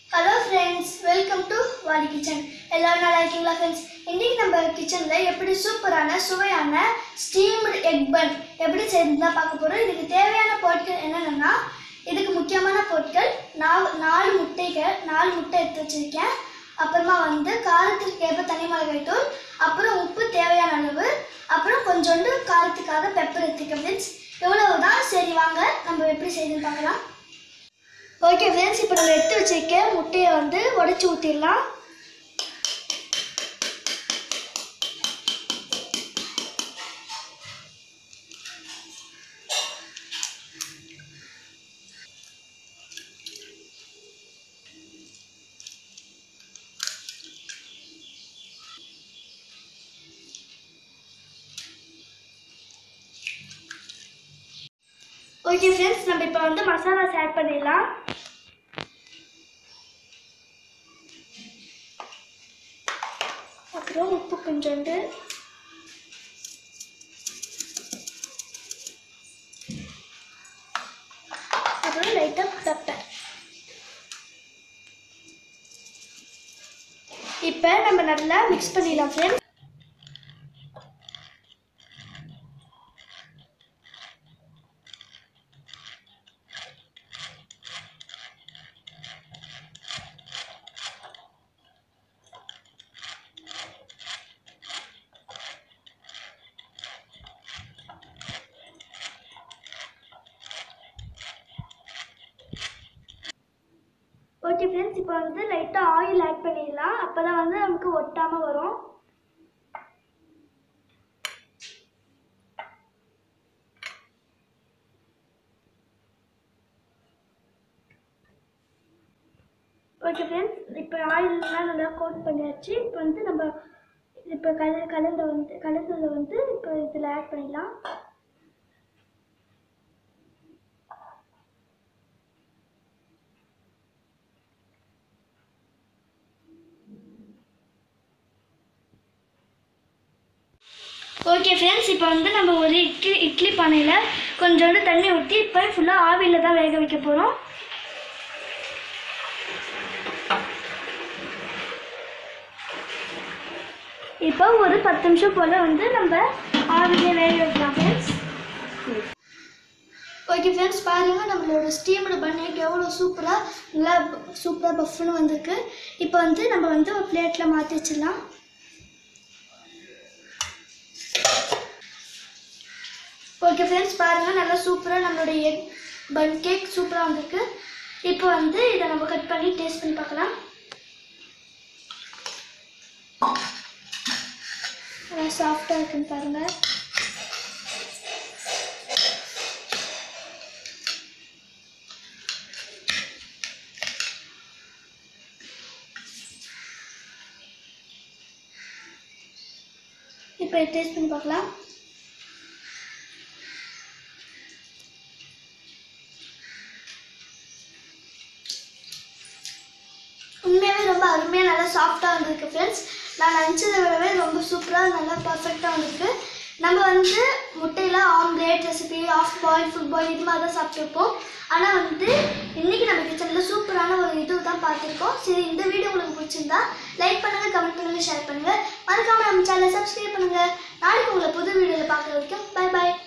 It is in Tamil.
hello friends welcome to Vaadi kitchen எல்லாரும் நல்லா இருக்கீங்களா ஃப்ரெண்ட்ஸ் இன்றைக்கி நம்ம கிச்சனில் எப்படி சூப்பரான சுவையான ஸ்டீம்டு எக் பன் எப்படி செய்யறதுன்னு பார்க்க போகிறோம் இதுக்கு தேவையான பொருட்கள் என்னென்னா இதுக்கு முக்கியமான பொருட்கள் நாலு நாலு முட்டைகள் நாலு முட்டை எடுத்து வச்சுருக்கேன் அப்புறமா வந்து காரத்திற்கு ஏற்ப தனி மிளகாய் தூள் அப்புறம் உப்பு தேவையான அளவு அப்புறம் கொஞ்சோண்டு காரத்துக்காக பெப்பர் எடுத்துருக்கேன் ஃப்ரெண்ட்ஸ் இவ்வளவு தான் சரி வாங்க நம்ம எப்படி செய்யுதுன்னு பார்க்கலாம் ஓகே ஃப்ரெண்ட்ஸ் இப்போ நம்ம எடுத்து வச்சிருக்க முட்டையை வந்து உடச்சி ஊற்றிடலாம் ஓகே ஃப்ரெண்ட்ஸ் நம்ம இப்போ வந்து மசாலாஸ் ஆட் பண்ணிடலாம் அப்புறம் உப்பு கொஞ்சோண்டு அப்புறம் லைட்டாக பெப்பர் இப்போ நம்ம நல்லா மிக்ஸ் பண்ணிடலாம் ஃப்ரெண்ட்ஸ் ஓகே ஃப்ரெண்ட்ஸ் இப்போ வந்து லைட்டாக ஆயில் ஆட் பண்ணிடலாம் அப்போ தான் வந்து நமக்கு ஒட்டாமல் வரும் ஓகே ஃப்ரெண்ட்ஸ் இப்போ ஆயிலெலாம் நல்லா கோட் பண்ணியாச்சு இப்போ வந்து நம்ம இப்போ கல கலந்த வந்து கலந்ததை வந்து இப்போ இதில் ஆட் பண்ணிடலாம் ஓகே ஃப்ரெண்ட்ஸ் இப்போ வந்து நம்ம ஒரு இட்லி இட்லி பானையில் கொஞ்சோண்டு தண்ணி ஊற்றி இப்போ ஃபுல்லாக ஆவியில் தான் வேக வைக்க போகிறோம் இப்போ ஒரு பத்து நிமிஷம் போல் வந்து நம்ம ஆவிலே வேக வைக்கலாம் ஃப்ரெண்ட்ஸ் ஓகே ஃப்ரெண்ட்ஸ் பாருங்கள் நம்மளோட ஸ்டீமோட பண்ணேக்கு எவ்வளோ சூப்பராக நல்லா சூப்பராக பஃப்னு வந்திருக்கு இப்போ வந்து நம்ம வந்து ஒரு பிளேட்டில் மாற்றி வச்சிடலாம் ஓகே ஃப்ரெண்ட்ஸ் பாருங்கள் நல்லா சூப்பராக நம்மளோட எக் பன் கேக் சூப்பராக வந்திருக்கு இப்போ வந்து இதை நம்ம கட் பண்ணி டேஸ்ட் பண்ணி பார்க்கலாம் நல்லா சாஃப்டாக இருக்குன்னு பாருங்கள் இப்போ டேஸ்ட் பண்ணி பார்க்கலாம் உண்மையாகவே ரொம்ப அருமையாக நல்லா சாஃப்டாக வந்திருக்கு ஃப்ரெண்ட்ஸ் நான் நினச்சதை விடவே ரொம்ப சூப்பராக நல்லா பர்ஃபெக்டாக வந்திருக்கு நம்ம வந்து முட்டையில் omelette recipe half boil full boil இது மாதிரி தான் சாப்பிட்ருப்போம் ஆனால் வந்து இன்றைக்கி நம்ம கிச்சனில் சூப்பரான ஒரு இது தான் பார்த்துருக்கோம் சரி இந்த வீடியோ உங்களுக்கு பிடிச்சிருந்தா லைக் பண்ணுங்கள் கமெண்ட் பண்ணுங்கள் ஷேர் பண்ணுங்கள் மறக்காமல் நம்ம சேனலை சப்ஸ்கிரைப் பண்ணுங்கள் நாளைக்கு உங்களை புது வீடியோவில் பார்க்குற வரைக்கும் பை பாய்